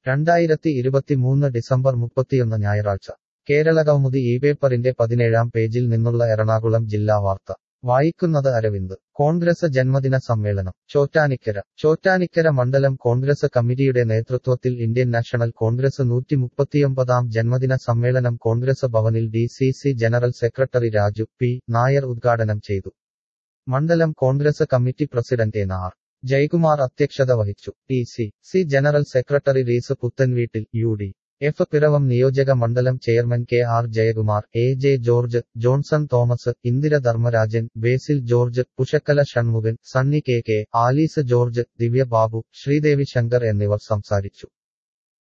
രണ്ടായിരത്തി ഇരുപത്തിമൂന്ന് ഡിസംബർ മുപ്പത്തിയൊന്ന് ഞായറാഴ്ച കേരളകൗമുദി ഈ പേപ്പറിന്റെ പതിനേഴാം പേജിൽ നിന്നുള്ള എറണാകുളം ജില്ലാ വാർത്ത വായിക്കുന്നത് അരവിന്ദ് കോൺഗ്രസ് ജന്മദിന സമ്മേളനം ചോറ്റാനിക്കര ചോറ്റാനിക്കര മണ്ഡലം കോൺഗ്രസ് കമ്മിറ്റിയുടെ നേതൃത്വത്തിൽ ഇന്ത്യൻ നാഷണൽ കോൺഗ്രസ് നൂറ്റി മുപ്പത്തിയൊമ്പതാം ജന്മദിന സമ്മേളനം കോൺഗ്രസ് ഭവനിൽ D C C general secretary Raju P Nair ഉദ്ഘാടനം ചെയ്തു മണ്ഡലം Congress committee president N R Jayakumar അധ്യക്ഷത വഹിച്ചു T C C general secretary Rees Puthenveettil U D F Piravom നിയോജക മണ്ഡലം chairman K R Jayakumar A J George Johnson Thomas Indira Dharmarajan Basil George Pushkala Shanmukhan Sunny K K Alice George Divya Babu Sreedevi Shankar എന്നിവർ സംസാരിച്ചു